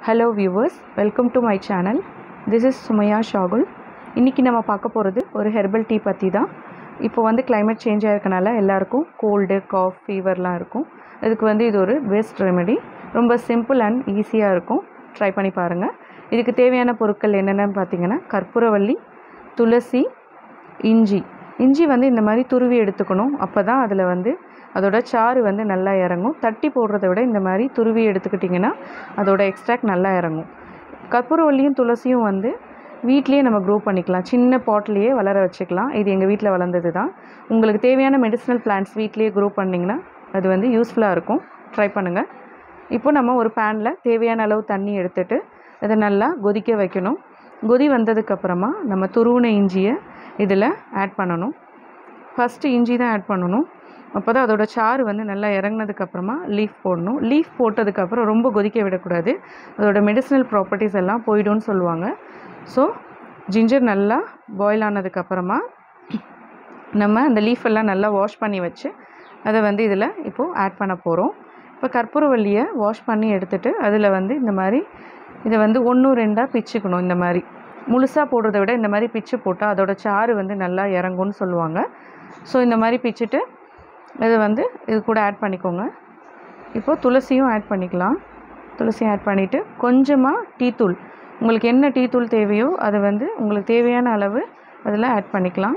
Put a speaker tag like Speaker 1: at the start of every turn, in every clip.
Speaker 1: hello viewers welcome to my channel this is Sumaiya Shahul இன்றைக்கி நம்ம பார்க்க போகிறது ஒரு ஹெர்பல் டீ பற்றி தான் இப்போ வந்து climate சேஞ்ச் ஆகிருக்கனால எல்லாருக்கும் கோல்டு காஃப் ஃபீவர்லாம் இருக்கும் இதுக்கு வந்து இது ஒரு பெஸ்ட் ரெமெடி ரொம்ப சிம்பிள் அண்ட் ஈஸியாக இருக்கும் ட்ரை பண்ணி பாருங்கள் இதுக்கு தேவையான பொருட்கள் என்னென்னு பார்த்தீங்கன்னா கற்பூரவள்ளி துளசி இஞ்சி இஞ்சி வந்து இந்த மாதிரி துருவி எடுத்துக்கணும் அப்போ தான் அதில் வந்து அதோட சாறு வந்து நல்லா இறங்கும் தட்டி போடுறத விட இந்த மாதிரி துருவி எடுத்துக்கிட்டிங்கன்னா அதோட எக்ஸ்ட்ராக்ட் நல்லா இறங்கும் கற்பூரவள்ளியும் துளசியும் வந்து வீட்லேயே நம்ம க்ரோ பண்ணிக்கலாம் சின்ன பாட்லேயே வளர வச்சுக்கலாம் இது எங்கள் வீட்டில் வளர்ந்தது தான் உங்களுக்கு தேவையான மெடிசினல் பிளான்ட்ஸ் வீட்லேயே க்ரோ பண்ணிங்கன்னா அது வந்து யூஸ்ஃபுல்லாக இருக்கும் ட்ரை பண்ணுங்கள் இப்போ நம்ம ஒரு பேனில் தேவையான அளவு தண்ணி எடுத்துட்டு அதை நல்லா கொதிக்க வைக்கணும் கொதி வந்ததுக்கப்புறமா நம்ம துருவின இஞ்சியை இதில் ஆட் பண்ணணும் ஃபஸ்ட்டு இஞ்சி தான் ஆட் பண்ணணும் அப்போ தான் அதோட சாறு வந்து நல்லா இறங்குனதுக்கப்புறமா லீஃப் போடணும் லீஃப் போட்டதுக்கப்புறம் ரொம்ப கொதிக்க விடக்கூடாது அதோட மெடிசினல் ப்ராப்பர்ட்டிஸ் எல்லாம் போயிடும்னு சொல்லுவாங்க ஸோ ஜிஞ்சர் நல்லா பாயில் ஆனதுக்கப்புறமா நம்ம அந்த லீஃப் எல்லாம் நல்லா வாஷ் பண்ணி வச்சு அதை வந்து இதில் இப்போது ஆட் பண்ண போகிறோம் இப்போ கற்பூரவள்ளியை வாஷ் பண்ணி எடுத்துட்டு அதில் வந்து இந்த மாதிரி இதை வந்து ஒன்று ரெண்டாக பிச்சுக்கணும் இந்த மாதிரி முழுசாக போடுறத விட இந்த மாதிரி பிச்சு போட்டால் அதோட சாறு வந்து நல்லா இறங்கும்னு சொல்லுவாங்க ஸோ இந்த மாதிரி பிச்சுட்டு இதை வந்து இது கூட ஆட் பண்ணிக்கோங்க இப்போது துளசியும் ஆட் பண்ணிக்கலாம் துளசியும் ஆட் பண்ணிவிட்டு கொஞ்சமாக டீத்தூள் உங்களுக்கு என்ன டீத்தூள் தேவையோ அதை வந்து உங்களுக்கு தேவையான அளவு அதில் ஆட் பண்ணிக்கலாம்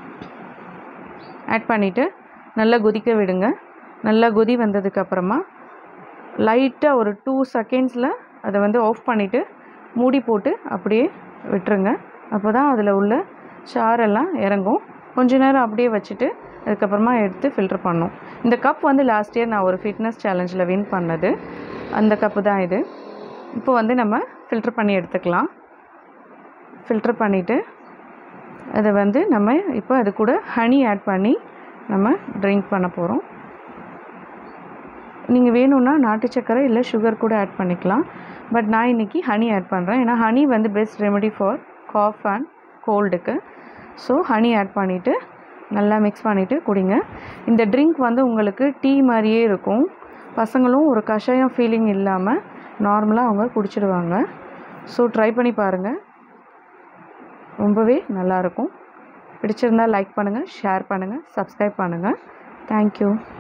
Speaker 1: ஆட் பண்ணிவிட்டு நல்லா கொதிக்க விடுங்க நல்லா கொதி வந்ததுக்கப்புறமா லைட்டாக ஒரு டூ செகண்ட்ஸில் அதை வந்து ஆஃப் பண்ணிவிட்டு மூடி போட்டு அப்படியே விட்டுருங்க அப்போ தான் அதில் உள்ள சாரெல்லாம் இறங்கும் கொஞ்ச நேரம் அப்படியே வச்சுட்டு அதுக்கப்புறமா எடுத்து ஃபில்டர் பண்ணணும் இந்த கப் வந்து லாஸ்ட் இயர் நான் ஒரு ஃபிட்னஸ் சேலஞ்சில் வின் பண்ணது அந்த கப்பு தான் இது இப்போ வந்து நம்ம ஃபில்டர் பண்ணி எடுத்துக்கலாம் ஃபில்டர் பண்ணிவிட்டு அதை வந்து நம்ம இப்போ அது கூட ஹனி ஆட் பண்ணி நம்ம ட்ரிங்க் பண்ண போகிறோம் நீங்கள் வேணும்னா நாட்டு சக்கரை இல்லை சுகர் கூட ஆட் பண்ணிக்கலாம் பட் நான் இன்றைக்கி ஹனி ஆட் பண்ணுறேன் ஏன்னா ஹனி வந்து best remedy for cough and கோல்டுக்கு ஸோ ஹனி ஆட் பண்ணிவிட்டு நல்லா மிக்ஸ் பண்ணிவிட்டு குடிங்க இந்த ட்ரிங்க் வந்து உங்களுக்கு டீ மாதிரியே இருக்கும் பசங்களும் ஒரு கஷாயம் ஃபீலிங் இல்லாமல் நார்மலாக அவங்க குடிச்சிடுவாங்க ஸோ ட்ரை பண்ணி பாருங்கள் ரொம்பவே நல்லாயிருக்கும் பிடிச்சிருந்தால் லைக் பண்ணுங்கள் ஷேர் பண்ணுங்கள் சப்ஸ்கிரைப் பண்ணுங்கள் தேங்க்யூ